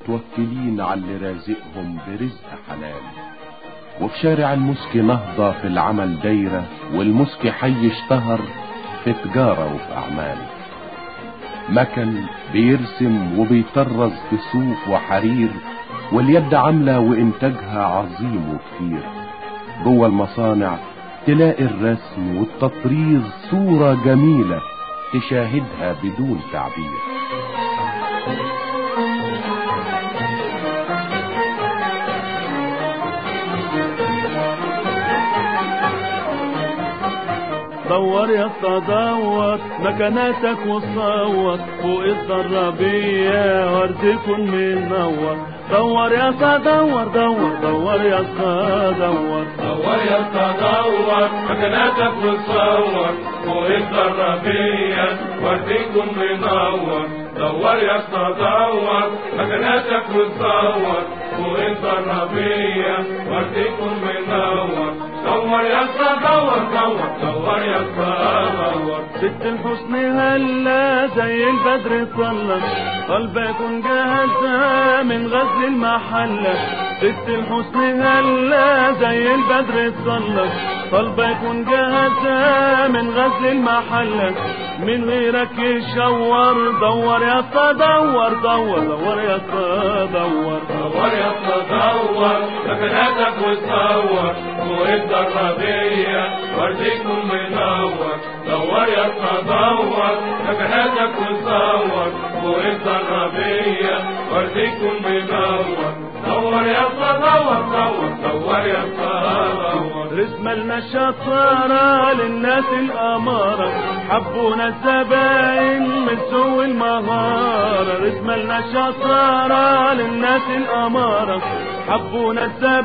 متوكلين على اللي رازقهم برزق حلال وفي شارع المسكي نهضة في العمل دايرة والمسكي حي اشتهر في تجارة وفي أعمال مكن بيرسم وبيطرز في صوف وحرير واليد عاملة وإنتاجها عظيم وكتير جوه المصانع تلاقي الرسم والتطريز صورة جميلة تشاهدها بدون تعبير دور يا اسطى دور مكاناتك وصور فوق الضربية ورد يكون منور دور يا اسطى دور دور دور يا اسطى دور دور يا اسطى دور مكاناتك وصور فوق الضربية ورد يكون منور دور يا اسطى دور مكاناتك وصور فوق الضربية ورد يكون منور دور يا اسطى دور دور دور يا اسطى دور ست الحسن هلا زي البدر طلع قلبك يكون جاهزة من غزل المحلة ست الحسن هلا زي البدر طلع قلبك يكون جاهزة من غزل المحلة من غيرك يشور دور يا اسطى دور دور دور يا اسطى دور دور يا اسطى دور مكاناتك وتصور فوق الضربية ورد يكون منور دور يا اسطى دور مكاناتك وتصور فوق الضربية ورد يكون منور دور يا اسطى دور دور دور يا اسطى دور رسم لنا الشطارة للناس الأمارة حبونا الزباين من سوء المهارة رسم لنا الشطارة للناس الأمارة حبونا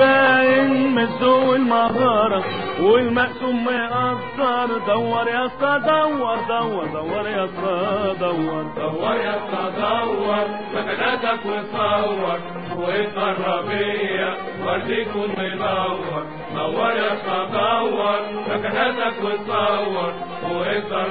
الزباين من سوء المهارة والمقسوم مقصر دور يا اسطى دور دور دور يا اسطى دور دور يا اسطى دور مكاناتك وصور فوق الضربية ورد يكون منور دور يا اسطى دور مكاناتك وصور فوق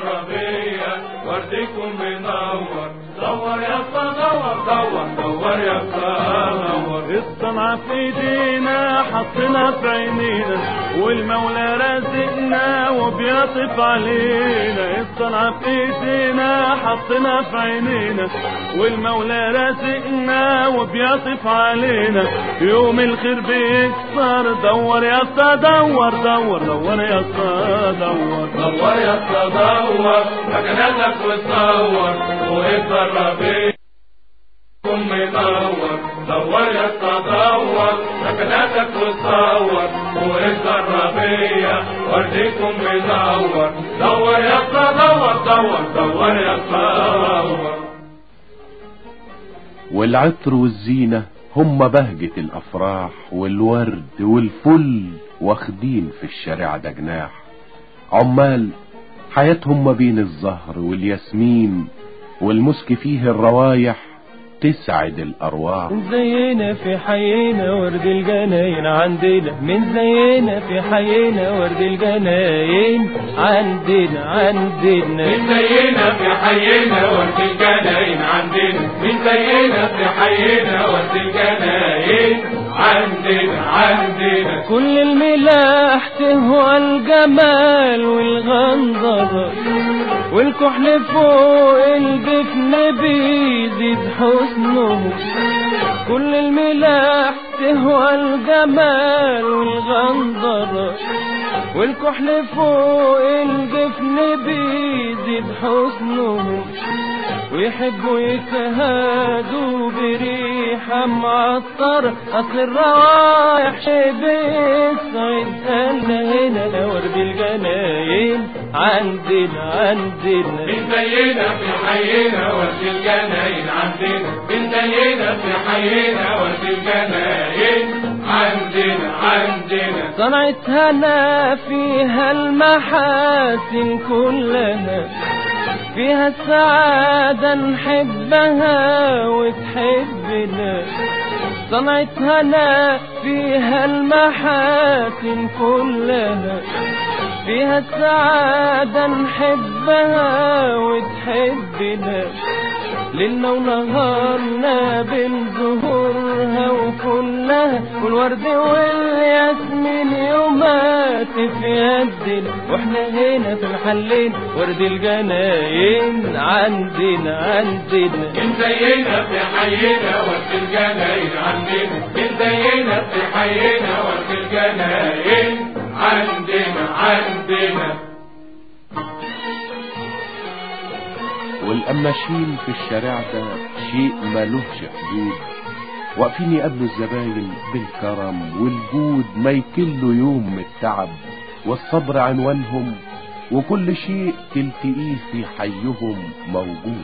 الضربية ورد يكون منور دور يا اسطى دور دور دور يا اسطى دور الصنعة في ايدينا حطنا في عينينا والمولى رازقنا وبيطف علينا الصنعة في ايدينا حطنا في عينينا والمولى رازقنا وبيطف علينا يوم الخير بيكسر دور يا اسطى دور دور دور يا اسطى دور دور يا اسطى دور مكاناتك وتصور فوق الضربية كن منور دور يا اسطى دور مكاناتك وتصور فوق الضربية ورديكم منور دور يا اسطى دور دور دور يا اسطى دور والعطر والزينة هم بهجة الأفراح والورد والفل واخدين في الشارع ده جناح عمال حياتهم ما بين الزهر والياسمين والمسك فيه الروايح تسعد الأرواح من زينا في حينا ورد الجناين عندنا من زينا في حينا ورد الجناين عندنا عندنا من زينا في حينا ورد الجناين عندنا من زينا في حينا ورد الجناين عندنا عندنا كل الملاح تهوى الجمال والغنظرة والكحل فوق الجفن بيزيد حسنه كل الملاح تهوى الجمال والغنظرة والكحل فوق الجفن بيزيد حسنه ويحبوا يتهادوا بريحة معطرة أصل الروايح شي بيسعد أنا هنا ورد الجناين عندنا عندنا من زينا في حينا ورد الجناين عندنا من زينا في حينا ورد الجناين عندنا عندنا صنعتها أنا فيها المحاسن كلها فيها السعادة نحبها وتحبنا صنعتها أنا فيها المحاسن كلها فيها السعادة نحبها وتحبنا ليلنا ونهارنا بين زهور الورد والياسمين يومات في يدنا واحنا هنا في الحلين ورد الجناين عندنا عندنا من زينا في حينا ورد الجناين عندنا من زينا في حينا ورد الجناين عندنا عندنا والقماشين في الشارع ده شيء ملوش حدود واقفين يقابلوا الزباين بالكرم والجود ما يكلوا يوم من التعب والصبر عنوانهم وكل شيء تلتقيه في حيهم موجود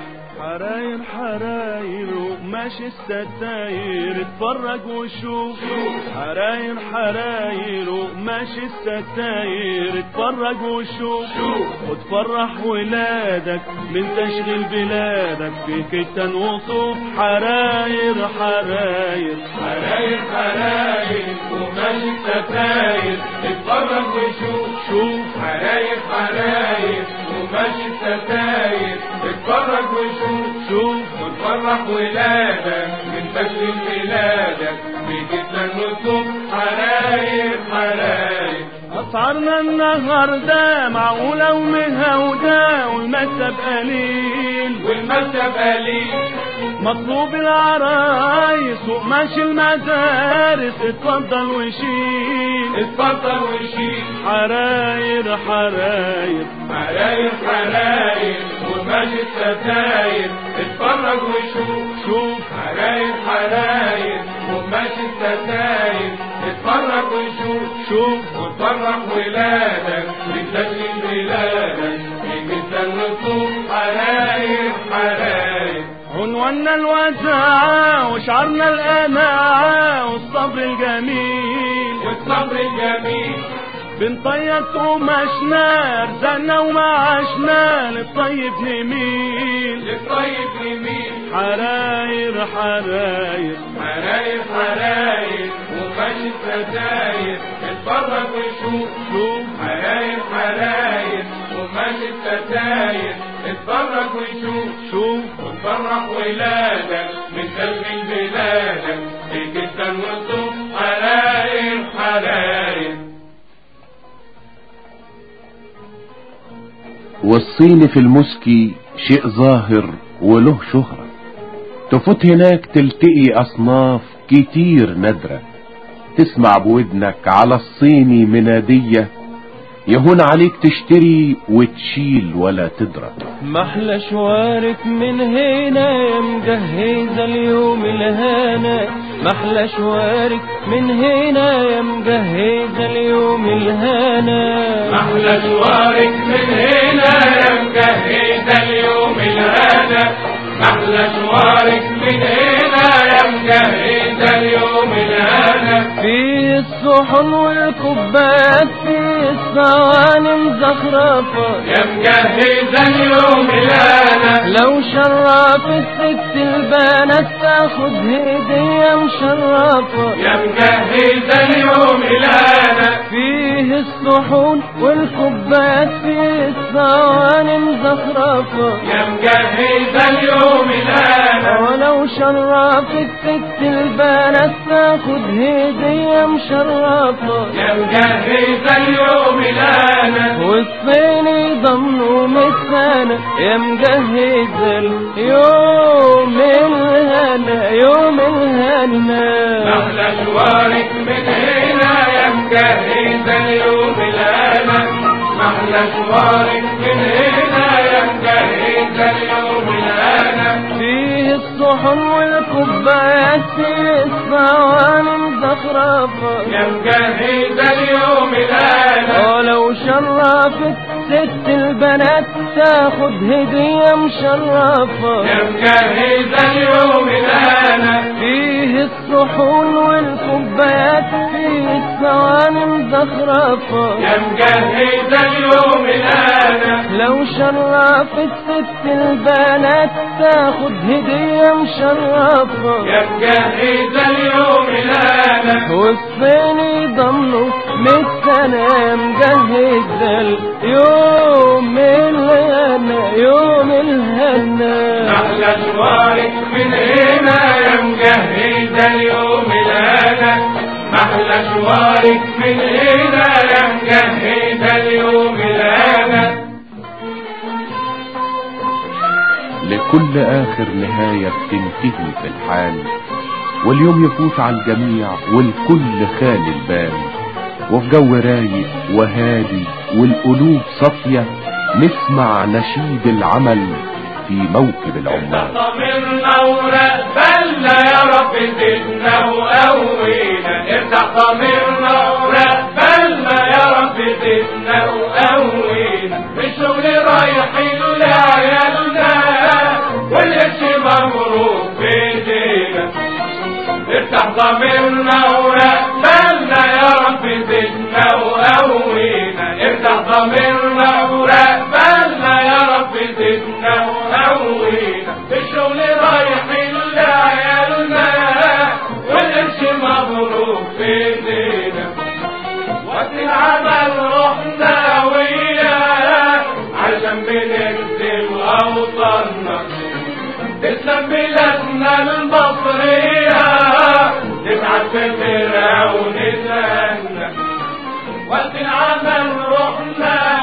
حراير حراير وقماش الستاير اتفرج وشوف حراير حراير وقماش الستاير اتفرج وشوف وتفرح ولادك من تشغيل بلادك في كتان وصوف حراير حراير حراير حراير وماشي الستاير اتفرج وشوف شوف حراير حراير وماشي الستاير اتفرج وشوف شوف وتفرح ولادك من تشغيل بلادك في جدا وصوف حراير حراير أسعارنا النهاردة معقولة ومهودة والمكسب قليل والمكتب قليل مطلوب العرايس وقماش المدارس اتفضل وشيل اتفضل وشيل حراير حراير حراير حراير وماشي الستاير اتفرج وشوف شوف حراير حراير وماشي الستاير اتفرج وشوف شوف وتفرح ولادك بتشغيل بلادك في جدا وصوف حراير حراير عنواننا الوداعة وشعارنا القناعة والصبر الجميل والصبر الجميل بنطيب قماشنا رزقنا ومعاشنا للطيب نميل للطيب يمين حراير حراير حراير حراير وماشي الستاير اتفرج وشوف شوف حراير حراير وماشي الستاير اتفرج وشوف شوف وتفرح ولادك من تشغيل بلادك في جدا وصوف حراير حراير والصين في المسكي شيء ظاهر وله شهرة تفوت هناك تلتقي أصناف كتير نادرة تسمع بودنك على الصيني منادية يهون عليك تشتري وتشيل ولا تدرى محلى شوارك من هنا يا مجهزة اليوم الهنا محلى شوارك من هنا يا مجهزة اليوم الهنا أحلى شوارك من هنا يا مجهزة اليوم الهنا أحلى شوارك من هنا يا مجهزة اليوم الهنا في الصحن والكوبايات في الصواني مزخرفة يا مجهزة اليوم الهنا لو شرف الست البنات تاخد هدية مشرفة يا مجهزة اليوم الهنا فيه الصحون والكوبايات فيه الصواني مزخرفة يا مجهزة اليوم الهنا ولو شرفت ست البنات تاخد هدية مشرفة يا مجهزة اليوم الهنا والصيني ضمنه متسانة يا مجهز اليوم الهنا يوم الهنا أحلى شوارك من هنا يا مجهزة اليوم الهنا أحلى شوارك من هنا يا مجهزة اليوم الهنا فيه الصحن والكوبايات فيه الصواني مزخرفة يا مجهزة اليوم الهنا ولو شرفت ست البنات تاخد هدية مشرفة يا مجهزة اليوم الهنا فيه الصحون والكوبايات فيه الصواني مزخرفة يا مجهزة اليوم الهنا لو شرفت ست البنات تاخد هدية مشرفة يا مجهزة اليوم الهنا والصيني ضمنه مية سنة مجهز اليوم الهنا يوم الهنا أحلى شوارك من هنا يا مجهزة اليوم الهنا عليك من هنا يا مجهز اليوم الأبد لكل آخر نهاية بتنتهي في الحال واليوم يفوت على الجميع والكل خالي البال وفي جو رايق وهادي والقلوب صافية نسمع نشيد العمل في موكب العمال ضميرنا ورقبلنا يا رب زدنا وقوينا افتح ضميرنا ورقبلنا يا رب زدنا وقوينا الشغل رايحين لعيالنا والقرش مبروك في ايدينا افتح ضميرنا ورقبلنا يا رب زدنا وقوينا افتح ضميرنا ورقبلنا يا رب زدنا وقوينا الشغل رايحين لعيالنا والقرش مبروك في ايدينا وقت العمل رحنا وياه عشان بنكتب اوطاننا تسلم بلادنا المصرية نتعب في فرعون ونتهنى وقت العمل رحنا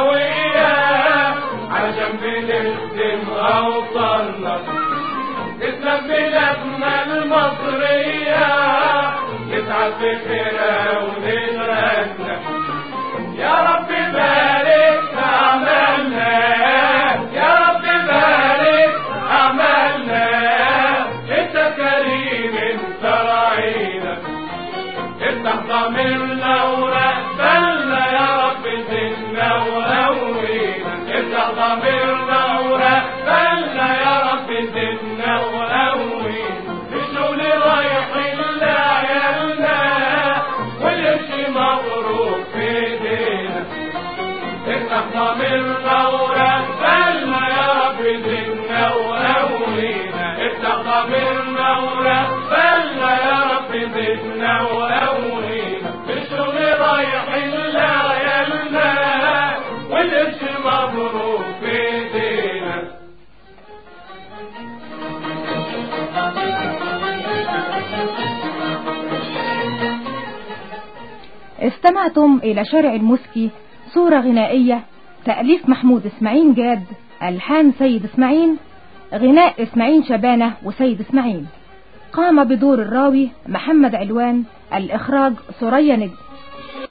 وياه عشان بنخدم أوطاننا تسلم بلادنا المصرية نتعب في فرعون ونتهنى يا رب بارك أعمالنا يا رب بارك أعمالنا أنت كريم أنت راعينا افتح ضميرنا ورقبلنا يا رب زدنا وقوينا افتح ضميرنا ورقبلنا يا رب زدنا وقوينا الشغل رايحين لعيالنا والقرش مبروك في ايدينا افتح ضميرنا ورقبلنا يا رب زدنا وقوينا افتح ضميرنا ورقبلنا يا رب زدنا وقوينا الشغل رايحين لعيالنا والقرش مبروك في ايدينا استمعتم إلى شارع المسكي صورة غنائية تأليف محمود إسماعيل جاد ألحان سيد إسماعيل غناء إسماعيل شبانة وسيد إسماعيل قام بدور الراوي محمد علوان الإخراج سوريا نجم